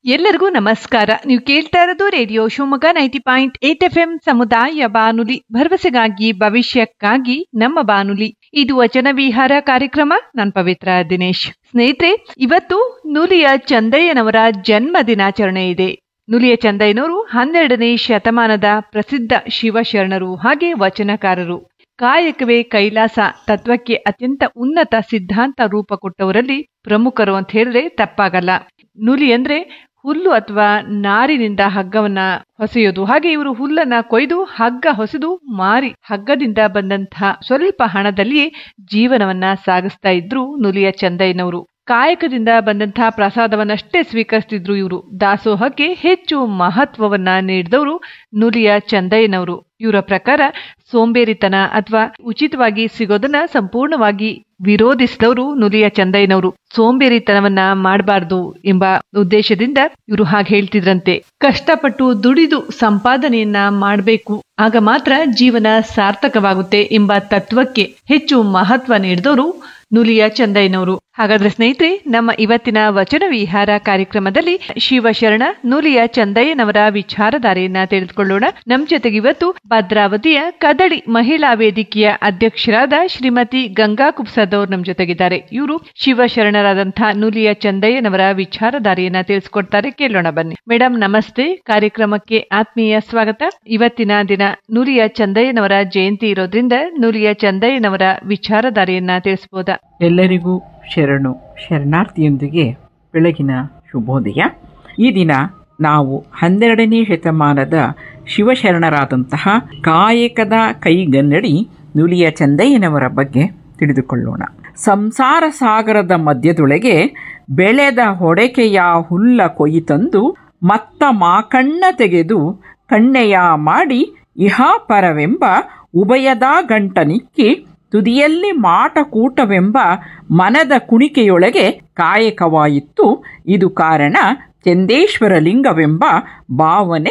ಎಲ್ಲರಿಗೂ ನಮಸ್ಕಾರ ನೀವು ಕೇಳ್ತಾ ಇರೋದು radio Shivamogga ninety point eight F M ಸಮುದಾಯ ಬಾನುಲಿ ಭರವಸೆಗಾಗಿ ಭವಿಷ್ಯಕ್ಕಾಗಿ ನಮ್ಮ ಬಾನುಲಿ ಇದು ವಚನ ವಿಹಾರ ಕಾರ್ಯಕ್ರಮ ನಾನ್ ಪವಿತ್ರ ದಿನೇಶ್ ಸ್ನೇಹಿತರೆ ಇವತ್ತು ನುಲಿಯ ಚಂದಯ್ಯನವರ ಜನ್ಮ ದಿನಾಚರಣೆ ಇದೆ ನುಲಿಯ ಚಂದಯ್ಯನವರು ಹನ್ನೆರಡನೇ ಶತಮಾನದ ಪ್ರಸಿದ್ಧ ಶಿವಶರಣರು ಹಾಗೆ ವಚನಕಾರರು ಕಾಯಕವೇ ಕೈಲಾಸ ತತ್ವಕ್ಕೆ ಅತ್ಯಂತ ಉನ್ನತ ಸಿದ್ಧಾಂತ ರೂಪ ಕೊಟ್ಟವರಲ್ಲಿ ಪ್ರಮುಖರು ಅಂತ ಹೇಳಿದ್ರೆ ತಪ್ಪಾಗಲ್ಲ ನುಲಿ ಅಂದ್ರೆ ಹುಲ್ಲು ಅಥವಾ ನಾರಿನಿಂದ ಹಗ್ಗವನ್ನ ಹೊಸೆಯೋದು ಹಾಗೆ ಇವರು ಹುಲ್ಲನ್ನ ಕೊಯ್ದು ಹಗ್ಗ ಹೊಸೆದು ಮಾರಿ ಹಗ್ಗದಿಂದ ಬಂದಂತಹ ಸ್ವಲ್ಪ ಹಣದಲ್ಲಿಯೇ ಜೀವನವನ್ನ ಸಾಗಿಸ್ತಾ ಇದ್ರು ನುಲಿಯ ಚಂದಯ್ಯನವರು ಕಾಯಕದಿಂದ ಬಂದಂತಹ ಪ್ರಸಾದವನ್ನಷ್ಟೇ ಸ್ವೀಕರಿಸ್ತಿದ್ರು ಇವರು ದಾಸೋಹಕ್ಕೆ ಹೆಚ್ಚು ಮಹತ್ವವನ್ನ ನೀಡಿದವರು ನುಲಿಯ ಚಂದಯ್ಯನವರು ಇವರ ಪ್ರಕಾರ ಸೋಂಬೇರಿತನ ಅಥವಾ ಉಚಿತವಾಗಿ ಸಿಗೋದನ್ನ ಸಂಪೂರ್ಣವಾಗಿ ವಿರೋಧಿಸಿದವರು ನುಲಿಯ ಚಂದಯ್ಯನವರು ಸೋಂಬೇರಿತನವನ್ನ ಮಾಡಬಾರ್ದು ಎಂಬ ಉದ್ದೇಶದಿಂದ ಇವರು ಹಾಗೆ ಹೇಳ್ತಿದ್ರಂತೆ ಕಷ್ಟಪಟ್ಟು ದುಡಿದು ಸಂಪಾದನೆಯನ್ನ ಮಾಡಬೇಕು ಆಗ ಮಾತ್ರ ಜೀವನ ಸಾರ್ಥಕವಾಗುತ್ತೆ ಎಂಬ ತತ್ವಕ್ಕೆ ಹೆಚ್ಚು ಮಹತ್ವ ನೀಡಿದವರು ನುಲಿಯ ಚಂದಯ್ಯನವರು ಹಾಗಾದ್ರೆ ಸ್ನೇಹಿತರೆ ನಮ್ಮ ಇವತ್ತಿನ ವಚನ ವಿಹಾರ ಕಾರ್ಯಕ್ರಮದಲ್ಲಿ ಶಿವಶರಣ ನುಲಿಯ ಚಂದಯ್ಯನವರ ವಿಚಾರಧಾರೆಯನ್ನ ತಿಳಿದುಕೊಳ್ಳೋಣ ನಮ್ ಜೊತೆಗೆ ಇವತ್ತು ಭದ್ರಾವತಿಯ ಕದಳಿ ಮಹಿಳಾ ವೇದಿಕೆಯ ಅಧ್ಯಕ್ಷರಾದ ಶ್ರೀಮತಿ ಗಂಗಾ ಕುಪ್ಸದವ್ರು ನಮ್ ಜೊತೆಗಿದ್ದಾರೆ ಇವರು ಶಿವಶರಣರಾದಂತಹ ನುಲಿಯ ಚಂದಯ್ಯನವರ ವಿಚಾರಧಾರೆಯನ್ನ ತಿಳಿಸ್ಕೊಡ್ತಾರೆ ಕೇಳೋಣ ಬನ್ನಿ ಮೇಡಮ್ ನಮಸ್ತೆ ಕಾರ್ಯಕ್ರಮಕ್ಕೆ ಆತ್ಮೀಯ ಸ್ವಾಗತ ಇವತ್ತಿನ ದಿನ ನುಲಿಯ ಚಂದಯ್ಯನವರ ಜಯಂತಿ ಇರೋದ್ರಿಂದ ನುಲಿಯ ಚಂದಯ್ಯನವರ ವಿಚಾರಧಾರೆಯನ್ನ ತಿಳಿಸಬಹುದಾ ಎಲ್ಲರಿಗೂ ಶರಣು ಶರಣಾರ್ಥಿಯೊಂದಿಗೆ ಬೆಳಗಿನ ಶುಭೋದಯ ಈ ದಿನ ನಾವು ಹನ್ನೆರಡನೇ ಶತಮಾನದ ಶಿವಶರಣರಾದಂತಹ ಕಾಯಕದ ಕೈಗನ್ನಡಿ ನುಲಿಯ ಚಂದಯ್ಯನವರ ಬಗ್ಗೆ ತಿಳಿದುಕೊಳ್ಳೋಣ ಸಂಸಾರ ಸಾಗರದ ಮಧ್ಯದೊಳಗೆ ಬೆಳೆದ ಹೊಡೆಕೆಯ ಹುಲ್ಲ ಕೊಯ್ತಂದು ಮತ್ತ ಮಾಕಣ್ಣ ತೆಗೆದು ಕಣ್ಣೆಯ ಮಾಡಿ ಇಹಾಪರವೆಂಬ ಉಭಯದ ಗಂಟನಿಕ್ಕಿ ತುದಿಯಲ್ಲಿ ಮಾಟಕೂಟವೆಂಬ ಮನದ ಕುಣಿಕೆಯೊಳಗೆ ಕಾಯಕವಾಯಿತು ಇದು ಕಾರಣ ಚಂದೇಶ್ವರ ಲಿಂಗವೆಂಬ ಭಾವನೆ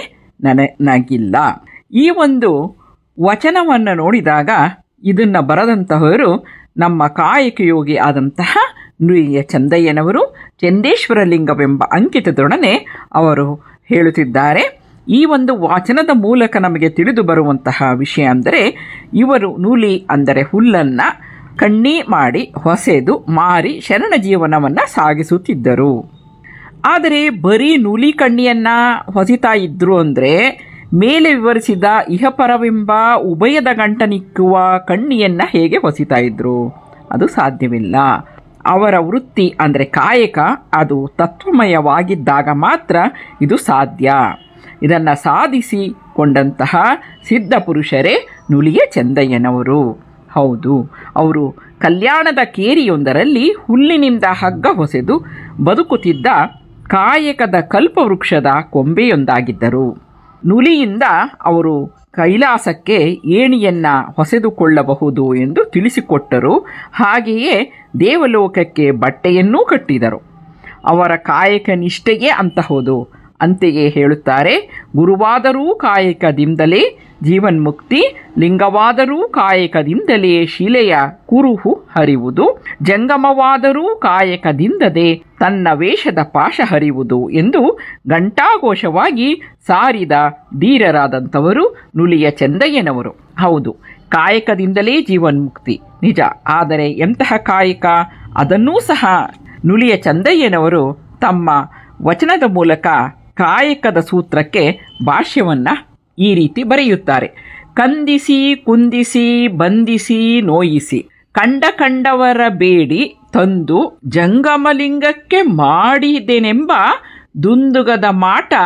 ನನಗಿಲ್ಲ ಈ ಒಂದು ವಚನವನ್ನು ನೋಡಿದಾಗ ಇದನ್ನು ಬರೆದಂತಹವರು ನಮ್ಮ ಕಾಯಕಯೋಗಿ ಆದಂತಹ ನುಯ್ಯ ಚಂದಯ್ಯನವರು ಚಂದೇಶ್ವರ ಲಿಂಗವೆಂಬ ಅಂಕಿತದೊಡನೆ ಅವರು ಹೇಳುತ್ತಿದ್ದಾರೆ ಈ ಒಂದು ವಾಚನದ ಮೂಲಕ ನಮಗೆ ತಿಳಿದು ಬರುವಂತಹ ವಿಷಯ ಅಂದರೆ ಇವರು ನೂಲಿ ಅಂದರೆ ಹುಲ್ಲನ್ನು ಕಣ್ಣಿ ಮಾಡಿ ಹೊಸೆದು ಮಾರಿ ಶರಣ ಜೀವನವನ್ನು ಸಾಗಿಸುತ್ತಿದ್ದರು ಆದರೆ ಬರೀ ನೂಲಿ ಕಣ್ಣಿಯನ್ನು ಹೊಸಿತಾ ಇದ್ರು ಅಂದರೆ ಮೇಲೆ ವಿವರಿಸಿದ ಇಹಪರವೆಂಬ ಉಭಯದ ಗಂಟನಿಕ್ಕುವ ಕಣ್ಣಿಯನ್ನು ಹೇಗೆ ಹೊಸಿತಾ ಇದ್ರು ಅದು ಸಾಧ್ಯವಿಲ್ಲ ಅವರ ವೃತ್ತಿ ಅಂದರೆ ಕಾಯಕ ಅದು ತತ್ವಮಯವಾಗಿದ್ದಾಗ ಮಾತ್ರ ಇದು ಸಾಧ್ಯ ಇದನ್ನು ಸಾಧಿಸಿಕೊಂಡಂತಹ ಸಿದ್ಧ ಪುರುಷರೇ ನುಲಿಯ ಚಂದಯ್ಯನವರು ಹೌದು ಅವರು ಕಲ್ಯಾಣದ ಕೇರಿಯೊಂದರಲ್ಲಿ ಹುಲ್ಲಿನಿಂದ ಹಗ್ಗ ಹೊಸೆದು ಬದುಕುತ್ತಿದ್ದ ಕಾಯಕದ ಕಲ್ಪವೃಕ್ಷದ ಕೊಂಬೆಯೊಂದಾಗಿದ್ದರು ನುಲಿಯಿಂದ ಅವರು ಕೈಲಾಸಕ್ಕೆ ಏಣಿಯನ್ನು ಹೊಸೆದುಕೊಳ್ಳಬಹುದು ಎಂದು ತಿಳಿಸಿಕೊಟ್ಟರು ಹಾಗೆಯೇ ದೇವಲೋಕಕ್ಕೆ ಬಟ್ಟೆಯನ್ನೂ ಕಟ್ಟಿದರು ಅವರ ಕಾಯಕ ನಿಷ್ಠೆಯೇ ಅಂತಹುದು ಅಂತೆಯೇ ಹೇಳುತ್ತಾರೆ ಗುರುವಾದರೂ ಕಾಯಕದಿಂದಲೇ ಜೀವನ್ಮುಕ್ತಿ ಲಿಂಗವಾದರೂ ಕಾಯಕದಿಂದಲೇ ಶಿಲೆಯ ಕುರುಹು ಹರಿವುದು ಜಂಗಮವಾದರೂ ಕಾಯಕದಿಂದದೇ ತನ್ನ ವೇಷದ ಪಾಶ ಹರಿವುದು ಎಂದು ಘಂಟಾಘೋಷವಾಗಿ ಸಾರಿದ ಧೀರರಾದಂಥವರು ನುಲಿಯ ಚಂದಯ್ಯನವರು ಹೌದು ಕಾಯಕದಿಂದಲೇ ಜೀವನ್ಮುಕ್ತಿ ನಿಜ ಆದರೆ ಎಂತಹ ಕಾಯಕ ಅದನ್ನೂ ಸಹ ನುಲಿಯ ಚಂದಯ್ಯನವರು ತಮ್ಮ ವಚನದ ಮೂಲಕ ಕಾಯಕದ ಸೂತ್ರಕ್ಕೆ ಭಾಷ್ಯವನ್ನು ಈ ರೀತಿ ಬರೆಯುತ್ತಾರೆ ಕಂದಿಸಿ ಕುಂದಿಸಿ ಬಂಧಿಸಿ ನೋಯಿಸಿ ಕಂಡ ಕಂಡವರ ಬೇಡಿ ತಂದು ಜಂಗಮಲಿಂಗಕ್ಕೆ ಮಾಡಿದೆನೆಂಬ ದುಂದುಗದ ಮಾಟ